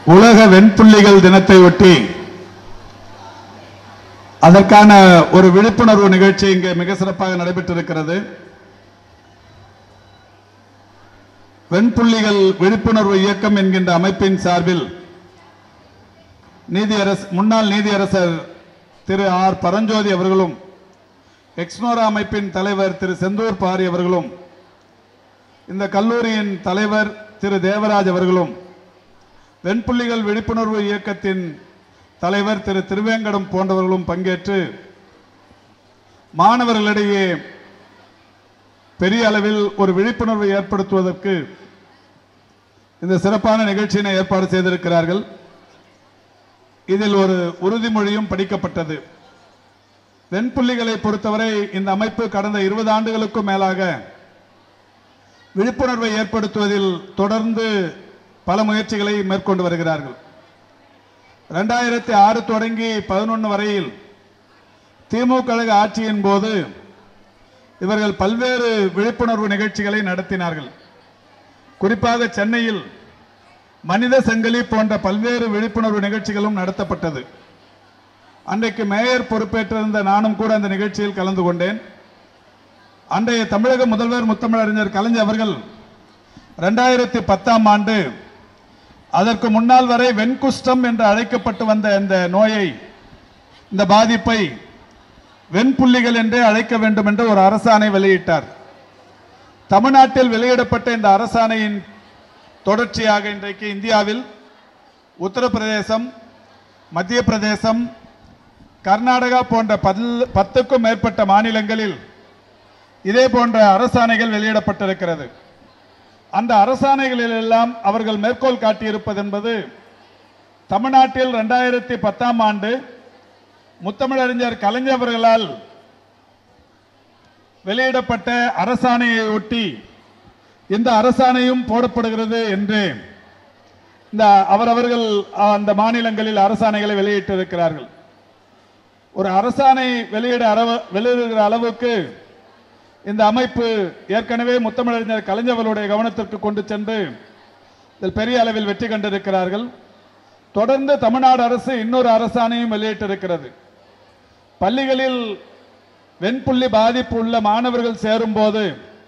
உலக வெண்புள்ளிகள் தினத்தை ஒட்டி அதற்கான ஒரு விழிப்புணர்வு நிகழ்ச்சி இங்கே மிக சிறப்பாக நடைபெற்றிருக்கிறது வெண்புள்ளிகள் விழிப்புணர்வு இயக்கம் என்கின்ற அமைப்பின் சார்பில் நீதியரசு முன்னாள் நீதியரசர் திரு ஆர் பரஞ்சோதி அவர்களும் எக்ஸ்னோரா அமைப்பின் தலைவர் திரு செந்தூர் பாரி அவர்களும் இந்த கல்லூரியின் தலைவர் திரு தேவராஜ் அவர்களும் வெண்புள்ளிகள் விழிப்புணர்வு இயக்கத்தின் தலைவர் திரு திருவேங்கடம் போன்றவர்களும் பங்கேற்று மாணவர்களிடையே பெரிய அளவில் ஒரு விழிப்புணர்வு ஏற்படுத்துவதற்கு இந்த சிறப்பான நிகழ்ச்சியினை ஏற்பாடு செய்திருக்கிறார்கள் இதில் ஒரு உறுதிமொழியும் படிக்கப்பட்டது வெண்புள்ளிகளை பொறுத்தவரை இந்த அமைப்பு கடந்த இருபது ஆண்டுகளுக்கும் மேலாக விழிப்புணர்வை ஏற்படுத்துவதில் தொடர்ந்து பல முயற்சிகளை மேற்கொண்டு வருகிறார்கள் ரெண்டாயிரத்தி ஆறு தொடங்கி பதினொன்று வரையில் திமுக கழக ஆட்சியின் போது இவர்கள் பல்வேறு விழிப்புணர்வு நிகழ்ச்சிகளை நடத்தினார்கள் குறிப்பாக சென்னையில் மனித சங்கிலி போன்ற பல்வேறு விழிப்புணர்வு நிகழ்ச்சிகளும் நடத்தப்பட்டது அன்றைக்கு மேயர் பொறுப்பேற்றிருந்த நானும் கூட அந்த நிகழ்ச்சியில் கலந்து கொண்டேன் அன்றைய தமிழக முதல்வர் முத்தமிழறிஞர் கலைஞர் அவர்கள் ரெண்டாயிரத்தி பத்தாம் ஆண்டு அதற்கு முன்னால் வரை வெண்குஷ்டம் என்று அழைக்கப்பட்டு வந்த இந்த நோயை இந்த பாதிப்பை வெண்புள்ளிகள் என்றே அழைக்க வேண்டும் என்று ஒரு அரசாணை வெளியிட்டார் தமிழ்நாட்டில் வெளியிடப்பட்ட இந்த அரசாணையின் தொடர்ச்சியாக இன்றைக்கு இந்தியாவில் உத்தரப்பிரதேசம் மத்திய பிரதேசம் கர்நாடகா போன்ற பல் பத்துக்கும் மேற்பட்ட மாநிலங்களில் இதே போன்ற அரசாணைகள் வெளியிடப்பட்டிருக்கிறது அந்த அரசாணைகளில் எல்லாம் அவர்கள் மேற்கோள் காட்டியிருப்பது என்பது தமிழ்நாட்டில் ரெண்டாயிரத்தி பத்தாம் ஆண்டு முத்தமிழறிஞர் கலைஞர் அவர்களால் வெளியிடப்பட்ட அரசாணையை ஒட்டி இந்த அரசாணையும் போடப்படுகிறது என்று இந்த அவரவர்கள் அந்த மாநிலங்களில் அரசாணைகளை வெளியிட்டிருக்கிறார்கள் ஒரு அரசாணை வெளியிட அளவு வெளியிடுகிற அளவுக்கு இந்த அமைப்பு ஏற்கனவே முத்தமிழறிஞர் கலைஞர்களுடைய கவனத்திற்கு கொண்டு சென்று இதில் பெரிய அளவில் வெற்றி கண்டிருக்கிறார்கள் தொடர்ந்து தமிழ்நாடு அரசு இன்னொரு அரசாணையும் வெளியிட்டிருக்கிறது பள்ளிகளில் வெண்புள்ளி பாதிப்பு உள்ள மாணவர்கள் சேரும்போது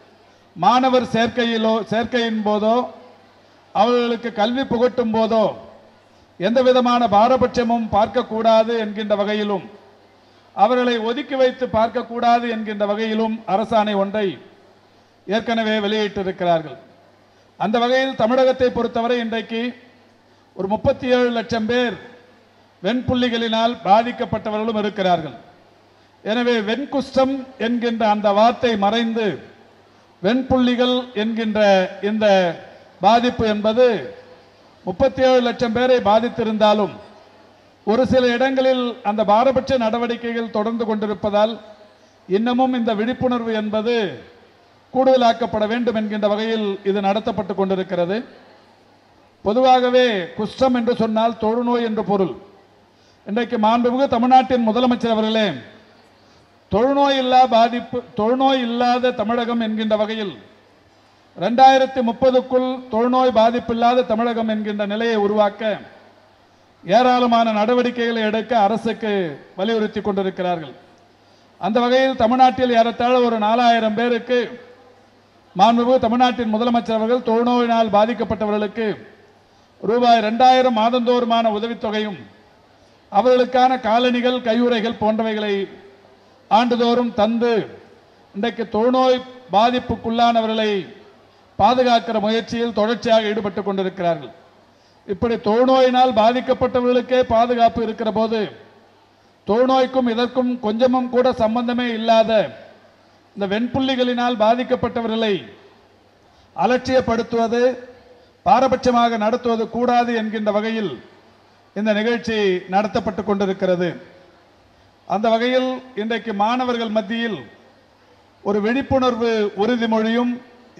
மாணவர் சேர்க்கையிலோ சேர்க்கையின் போதோ அவர்களுக்கு கல்வி புகட்டும் போதோ எந்த விதமான பாரபட்சமும் பார்க்கக்கூடாது என்கின்ற வகையிலும் அவர்களை ஒதுக்கி வைத்து பார்க்கக்கூடாது என்கின்ற வகையிலும் அரசாணை ஒன்றை ஏற்கனவே வெளியிட்டிருக்கிறார்கள் அந்த வகையில் தமிழகத்தை பொறுத்தவரை இன்றைக்கு ஒரு முப்பத்தி ஏழு லட்சம் பேர் வெண்புள்ளிகளினால் பாதிக்கப்பட்டவர்களும் இருக்கிறார்கள் எனவே வெண்குஷ்டம் என்கின்ற அந்த வார்த்தை மறைந்து வெண்புள்ளிகள் என்கின்ற இந்த பாதிப்பு என்பது முப்பத்தி ஏழு லட்சம் பேரை பாதித்திருந்தாலும் ஒரு சில இடங்களில் அந்த பாரபட்ச நடவடிக்கைகள் தொடர்ந்து கொண்டிருப்பதால் இன்னமும் இந்த விழிப்புணர்வு என்பது கூடுதலாக்கப்பட வேண்டும் என்கின்ற வகையில் இது நடத்தப்பட்டு கொண்டிருக்கிறது பொதுவாகவே குஷ்டம் என்று சொன்னால் தொழுநோய் என்று பொருள் இன்றைக்கு மாண்புமிகு தமிழ்நாட்டின் முதலமைச்சர் அவர்களே தொழுநோய் இல்லா பாதிப்பு தொழுநோய் இல்லாத தமிழகம் என்கின்ற வகையில் ரெண்டாயிரத்தி முப்பதுக்குள் தொழுநோய் பாதிப்பில்லாத தமிழகம் என்கின்ற நிலையை உருவாக்க ஏராளமான நடவடிக்கைகளை எடுக்க அரசுக்கு வலியுறுத்தி கொண்டிருக்கிறார்கள் அந்த வகையில் தமிழ்நாட்டில் ஏறத்தாழ ஒரு நாலாயிரம் பேருக்கு மாண்புமிகு தமிழ்நாட்டின் முதலமைச்சர் அவர்கள் தொழுநோயினால் பாதிக்கப்பட்டவர்களுக்கு ரூபாய் ரெண்டாயிரம் மாதந்தோறுமான உதவித்தொகையும் அவர்களுக்கான காலணிகள் கையுறைகள் போன்றவைகளை ஆண்டுதோறும் தந்து இன்றைக்கு தொழுநோய் பாதிப்புக்குள்ளானவர்களை பாதுகாக்கிற முயற்சியில் தொடர்ச்சியாக ஈடுபட்டு கொண்டிருக்கிறார்கள் இப்படி தொழுநோயினால் பாதிக்கப்பட்டவர்களுக்கே பாதுகாப்பு இருக்கிற போது தொழுநோய்க்கும் இதற்கும் கொஞ்சமும் கூட சம்பந்தமே இல்லாத இந்த வெண்புள்ளிகளினால் பாதிக்கப்பட்டவர்களை அலட்சியப்படுத்துவது பாரபட்சமாக நடத்துவது கூடாது என்கின்ற வகையில் இந்த நிகழ்ச்சி நடத்தப்பட்டு கொண்டிருக்கிறது அந்த வகையில் இன்றைக்கு மாணவர்கள் மத்தியில் ஒரு விழிப்புணர்வு உறுதிமொழியும்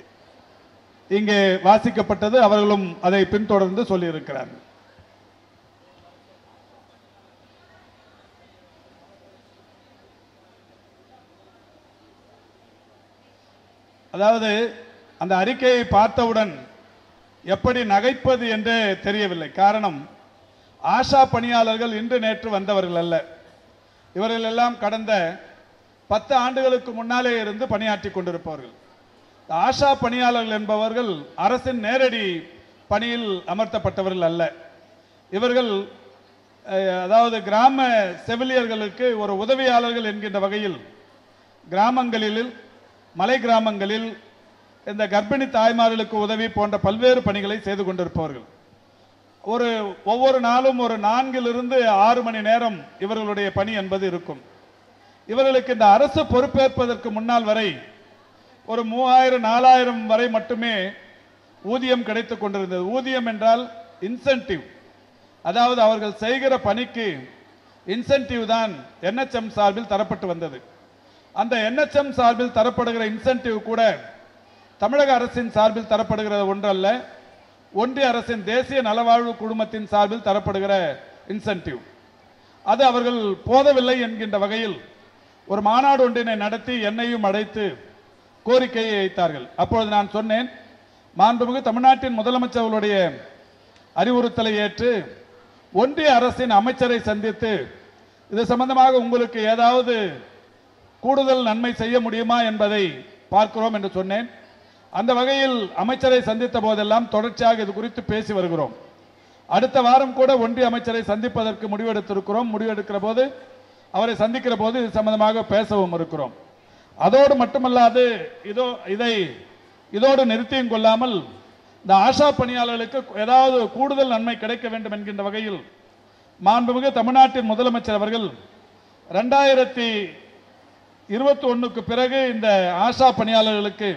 இங்கே வாசிக்கப்பட்டது அவர்களும் அதை பின்தொடர்ந்து சொல்லியிருக்கிறார்கள் அதாவது அந்த அறிக்கையை பார்த்தவுடன் எப்படி நகைப்பது என்றே தெரியவில்லை காரணம் ஆஷா பணியாளர்கள் இன்று நேற்று வந்தவர்கள் அல்ல இவர்கள் எல்லாம் கடந்த பத்து ஆண்டுகளுக்கு முன்னாலே இருந்து பணியாற்றி கொண்டிருப்பவர்கள் இந்த ஆஷா பணியாளர்கள் என்பவர்கள் அரசின் நேரடி பணியில் அமர்த்தப்பட்டவர்கள் அல்ல இவர்கள் அஹ், அதாவது கிராம செவிலியர்களுக்கு ஒரு உதவியாளர்கள் என்கின்ற வகையில் கிராமங்களில் மலை கிராமங்களில் இந்த கர்ப்பிணி தாய்மார்களுக்கு உதவி போன்ற பல்வேறு பணிகளை செய்து கொண்டிருப்பவர்கள் ஒரு ஒவ்வொரு நாளும் ஒரு நான்கிலிருந்து ஆறு மணி நேரம் இவர்களுடைய பணி என்பது இருக்கும் இவர்களுக்கு இந்த அரசு பொறுப்பேற்பதற்கு முன்னால் வரை ஒரு மூவாயிரம் நாலாயிரம் வரை மட்டுமே ஊதியம் கிடைத்துக் கொண்டிருந்தது ஊதியம் என்றால் இன்சென்டிவ் அதாவது அவர்கள் செய்கிற பணிக்கு இன்சென்டிவ் தான் என்ஹெச்எம் சார்பில் தரப்பட்டு வந்தது அந்த என்ஹெச்எம் சார்பில் தரப்படுகிற இன்சென்டிவ் கூட தமிழக அரசின் சார்பில் தரப்படுகிற ஒன்றல்ல ஒன்றிய அரசின் தேசிய நலவாழ்வு குழுமத்தின் சார்பில் தரப்படுகிற இன்சென்டிவ் அது அவர்கள் போதவில்லை என்கின்ற வகையில் ஒரு மாநாடு ஒன்றினை நடத்தி என்னையும் அழைத்து கோரிக்கையை வைத்தார்கள் அப்பொழுது நான் சொன்னேன் மாண்புமிகு தமிழ்நாட்டின் முதலமைச்சர்களுடைய அறிவுறுத்தலை ஏற்று ஒன்றிய அரசின் அமைச்சரை சந்தித்து இது சம்பந்தமாக உங்களுக்கு ஏதாவது கூடுதல் நன்மை செய்ய முடியுமா என்பதை பார்க்கிறோம் என்று சொன்னேன் அந்த வகையில் அமைச்சரை சந்தித்த போதெல்லாம் தொடர்ச்சியாக இது குறித்து பேசி வருகிறோம் அடுத்த வாரம் கூட ஒன்றிய அமைச்சரை சந்திப்பதற்கு முடிவெடுத்திருக்கிறோம் முடிவெடுக்கிற போது அவரை சந்திக்கிற போது இது சம்பந்தமாக பேசவும் இருக்கிறோம் அதோடு மட்டுமல்லாது இதோ இதை இதோடு நிறுத்தியும் கொள்ளாமல் இந்த ஆஷா பணியாளர்களுக்கு ஏதாவது கூடுதல் நன்மை கிடைக்க வேண்டும் என்கின்ற வகையில் மாண்புமிகு தமிழ்நாட்டின் முதலமைச்சர் அவர்கள் ரெண்டாயிரத்தி இருபத்தி ஒண்ணுக்கு பிறகு இந்த ஆஷா பணியாளர்களுக்கு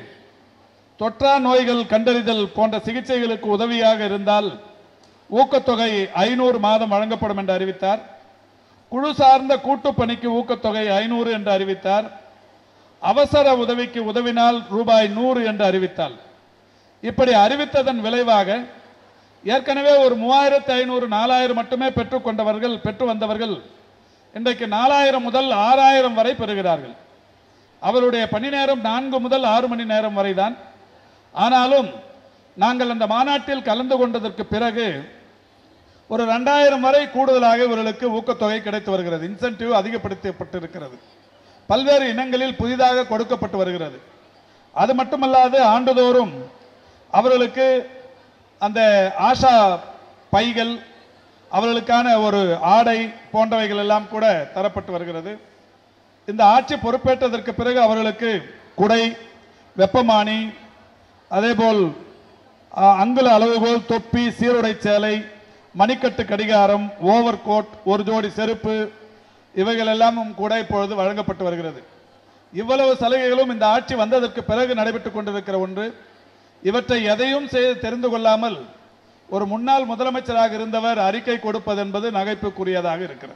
தொற்றா நோய்கள் கண்டறிதல் போன்ற சிகிச்சைகளுக்கு உதவியாக இருந்தால் ஊக்கத்தொகை ஐநூறு மாதம் வழங்கப்படும் என்று அறிவித்தார் குழு சார்ந்த கூட்டுப் பணிக்கு ஊக்கத்தொகை ஐநூறு என்று அறிவித்தார் அவசர உதவிக்கு உதவினால் ரூபாய் நூறு என்று அறிவித்தார் இப்படி அறிவித்ததன் விளைவாக ஏற்கனவே ஒரு மூவாயிரத்து ஐநூறு நாலாயிரம் மட்டுமே பெற்றுக்கொண்டவர்கள் பெற்று வந்தவர்கள் இன்றைக்கு நாலாயிரம் முதல் ஆறாயிரம் வரை பெறுகிறார்கள் அவருடைய பணி நேரம் நான்கு முதல் ஆறு மணி நேரம் வரைதான் ஆனாலும் நாங்கள் அந்த மாநாட்டில் கலந்து கொண்டதற்கு பிறகு ஒரு ரெண்டாயிரம் வரை கூடுதலாக இவர்களுக்கு ஊக்கத்தொகை கிடைத்து வருகிறது இன்சென்டிவ் அதிகப்படுத்தப்பட்டிருக்கிறது பல்வேறு இனங்களில் புதிதாக கொடுக்கப்பட்டு வருகிறது அது மட்டுமல்லாது ஆண்டுதோறும் அவர்களுக்கு அந்த ஆஷா பைகள் அவர்களுக்கான ஒரு ஆடை போன்றவைகள் எல்லாம் கூட தரப்பட்டு வருகிறது இந்த ஆட்சி பொறுப்பேற்றதற்கு பிறகு அவர்களுக்கு குடை வெப்பமானி அதேபோல் அ, அங்குல அளவுகோல் தொப்பி சீருடை சேலை மணிக்கட்டு கடிகாரம் ஓவர் கோட் ஒரு ஜோடி செருப்பு இவைகள் எல்லாம் கூட இப்பொழுது வழங்கப்பட்டு வருகிறது இவ்வளவு சலுகைகளும் இந்த ஆட்சி வந்ததற்கு பிறகு நடைபெற்றுக் கொண்டிருக்கிற ஒன்று இவற்றை எதையும் செய்து தெரிந்து கொள்ளாமல் ஒரு முன்னாள் முதலமைச்சராக இருந்தவர் அறிக்கை கொடுப்பது என்பது நகைப்புக்குரியதாக இருக்கிறது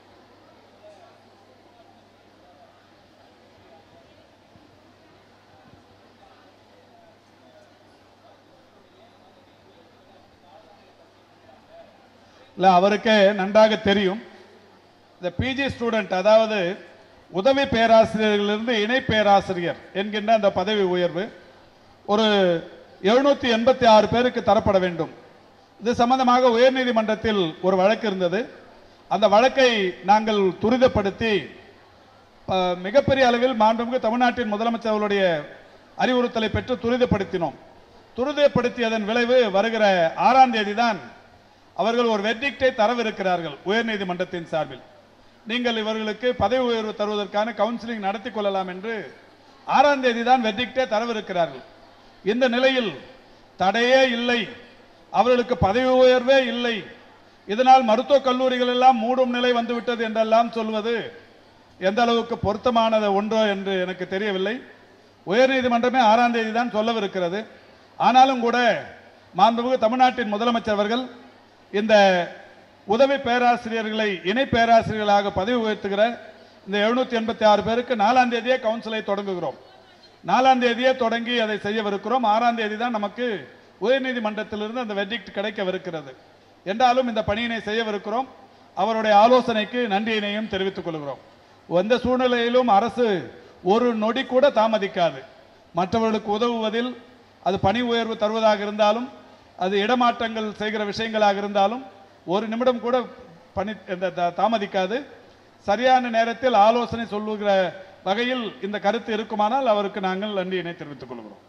இல்ல அவருக்கே நன்றாக தெரியும் இந்த பிஜி ஸ்டூடெண்ட் அதாவது உதவி பேராசிரியர்களிலிருந்து இணை பேராசிரியர் என்கின்ற அந்த பதவி உயர்வு ஒரு எழுநூத்தி எண்பத்தி ஆறு பேருக்கு தரப்பட வேண்டும் இது சம்பந்தமாக உயர்நீதிமன்றத்தில் ஒரு வழக்கு இருந்தது அந்த வழக்கை நாங்கள் துரிதப்படுத்தி அஹ், மிகப்பெரிய அளவில் மாண்புமிகு தமிழ்நாட்டின் முதலமைச்சர் அவர்களுடைய அறிவுறுத்தலை பெற்று துரிதப்படுத்தினோம் துரிதப்படுத்தியதன் விளைவு வருகிற ஆறாம் தேதி தான் அவர்கள் ஒரு வெர்டிக்டை தரவிருக்கிறார்கள் உயர்நீதிமன்றத்தின் சார்பில் நீங்கள் இவர்களுக்கு பதவி உயர்வு தருவதற்கான கவுன்சிலிங் நடத்தி கொள்ளலாம் என்று ஆறாம் தேதி தான் வெர்டிக்டே தரவிருக்கிறார்கள் இந்த நிலையில் தடையே இல்லை அவர்களுக்கு பதவி உயர்வே இல்லை இதனால் மருத்துவக் கல்லூரிகள் எல்லாம் மூடும் நிலை வந்துவிட்டது என்றெல்லாம் சொல்வது எந்த அளவுக்கு பொருத்தமானது ஒன்றோ என்று எனக்கு தெரியவில்லை உயர்நீதிமன்றமே ஆறாம் தேதி தான் சொல்லவிருக்கிறது ஆனாலும் கூட மாண்புமிகு தமிழ்நாட்டின் முதலமைச்சர் அவர்கள் இந்த உதவி பேராசிரியர்களை இணை பேராசிரியர்களாக பதவி உயர்த்துகிற இந்த எழுநூத்தி எண்பத்தி ஆறு பேருக்கு நாலாம் தேதியே கவுன்சிலை தொடங்குகிறோம் நாலாம் தேதியே தொடங்கி அதை செய்யவிருக்கிறோம் ஆறாம் தேதி தான் நமக்கு உயர்நீதிமன்றத்திலிருந்து அந்த வெர்டிக்ட் கிடைக்கவிருக்கிறது என்றாலும் இந்த பணியினை செய்யவிருக்கிறோம் அவருடைய ஆலோசனைக்கு நன்றியினையும் தெரிவித்துக் கொள்கிறோம் எந்த சூழ்நிலையிலும் அரசு ஒரு நொடி கூட தாமதிக்காது மற்றவர்களுக்கு உதவுவதில் அது பணி உயர்வு தருவதாக இருந்தாலும் அது இடமாற்றங்கள் செய்கிற விஷயங்களாக இருந்தாலும் ஒரு நிமிடம் கூட பணி இந்த த- தாமதிக்காது சரியான நேரத்தில் ஆலோசனை சொல்லுகிற வகையில் இந்த கருத்து இருக்குமானால் அவருக்கு நாங்கள் நன்றியினை தெரிவித்துக் கொள்கிறோம்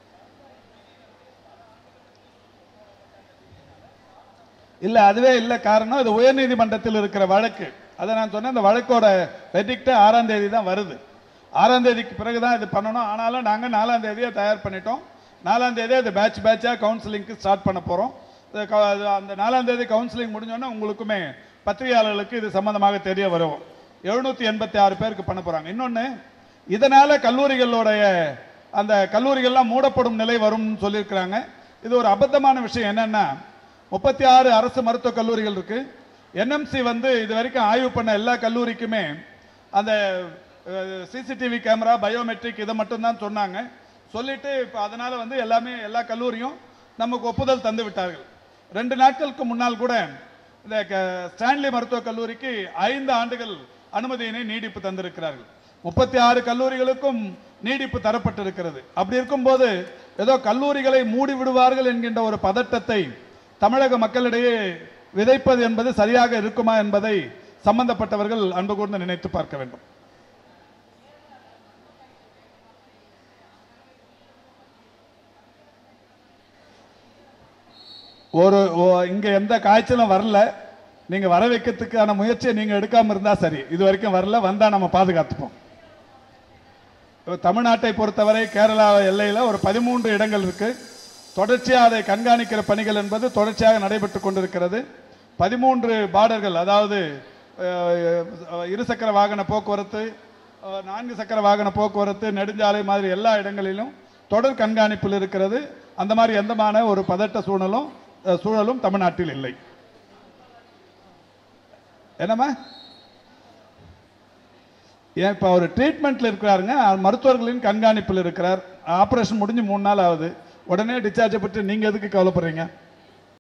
இல்ல அதுவே இல்ல காரணம் இது உயர்நீதிமன்றத்தில் இருக்கிற வழக்கு அதை நான் சொன்னேன் இந்த வழக்கோட வெர்டிக்ட் ஆறாம் தேதி தான் வருது ஆறாம் தேதிக்கு பிறகு தான் இது பண்ணணும் ஆனாலும் நாங்கள் நாலாம் தேதியை தயார் பண்ணிட்டோம் நாலாம் தேதி அது பேட்ச் பேட்சாக கவுன்சிலிங்க்கு ஸ்டார்ட் பண்ண போகிறோம் அந்த நாலாம் தேதி கவுன்சிலிங் முடிஞ்சோடனே உங்களுக்குமே பத்திரிகையாளர்களுக்கு இது சம்பந்தமாக தெரிய வரும் எழுநூத்தி எண்பத்தி ஆறு பேருக்கு பண்ண போறாங்க இன்னொன்று இதனால கல்லூரிகளோடைய அந்த கல்லூரிகள்லாம் மூடப்படும் நிலை வரும்னு சொல்லியிருக்கிறாங்க இது ஒரு அபத்தமான விஷயம் என்னன்னா முப்பத்தி ஆறு அரசு மருத்துவக் கல்லூரிகள் இருக்கு என்எம்சி வந்து இது வரைக்கும் ஆய்வு பண்ண எல்லா கல்லூரிக்குமே அந்த சிசிடிவி கேமரா பயோமெட்ரிக் இதை மட்டும்தான் சொன்னாங்க சொல்லிட்டு இப்போ அதனால வந்து எல்லாமே எல்லா கல்லூரியும் நமக்கு ஒப்புதல் தந்து விட்டார்கள் ரெண்டு நாட்களுக்கு முன்னால் கூட இந்த க- ஸ்டான்லி மருத்துவக் கல்லூரிக்கு ஐந்து ஆண்டுகள் அனுமதியினை நீடிப்பு தந்திருக்கிறார்கள் முப்பத்தி ஆறு கல்லூரிகளுக்கும் நீடிப்பு தரப்பட்டிருக்கிறது அப்படி இருக்கும்போது ஏதோ கல்லூரிகளை மூடி விடுவார்கள் என்கின்ற ஒரு பதட்டத்தை தமிழக மக்களிடையே விதைப்பது என்பது சரியாக இருக்குமா என்பதை சம்பந்தப்பட்டவர்கள் அன்பு கூர்ந்து நினைத்து பார்க்க வேண்டும் ஒரு ஓ- இங்க எந்த காய்ச்சலும் வரல நீங்க வர வைக்கிறதுக்கான முயற்சியை நீங்க எடுக்காம இருந்தா சரி இது வரைக்கும் வரல வந்தா நம்ம பாதுகாத்துப்போம் இப்ப தமிழ்நாட்டை பொறுத்தவரை கேரளா எல்லையில ஒரு பதிமூன்று இடங்கள் இருக்கு தொடர்ச்சியாக அதை கண்காணிக்கிற பணிகள் என்பது தொடர்ச்சியாக நடைபெற்று கொண்டிருக்கிறது பதிமூன்று பார்டர்கள் அதாவது அஹ், இருசக்கர வாகன போக்குவரத்து அஹ், நான்கு சக்கர வாகன போக்குவரத்து நெடுஞ்சாலை மாதிரி எல்லா இடங்களிலும் தொடர் கண்காணிப்பில் இருக்கிறது அந்த மாதிரி எந்தமான ஒரு பதட்ட சூழலும் அஹ், சூழலும் தமிழ்நாட்டில் இல்லை என்னம்மா ஏன் இப்போ அவர் ட்ரீட்மெண்ட்டில் இருக்கிறாருங்க அவர் மருத்துவர்களின் கண்காணிப்பில் இருக்கிறார் ஆப்ரேஷன் முடிஞ்சு மூணு நாள் ஆகுது உடனே டிஸ்சார்ஜை பற்றி நீங்கள் எதுக்கு கவலைப்படுறீங்க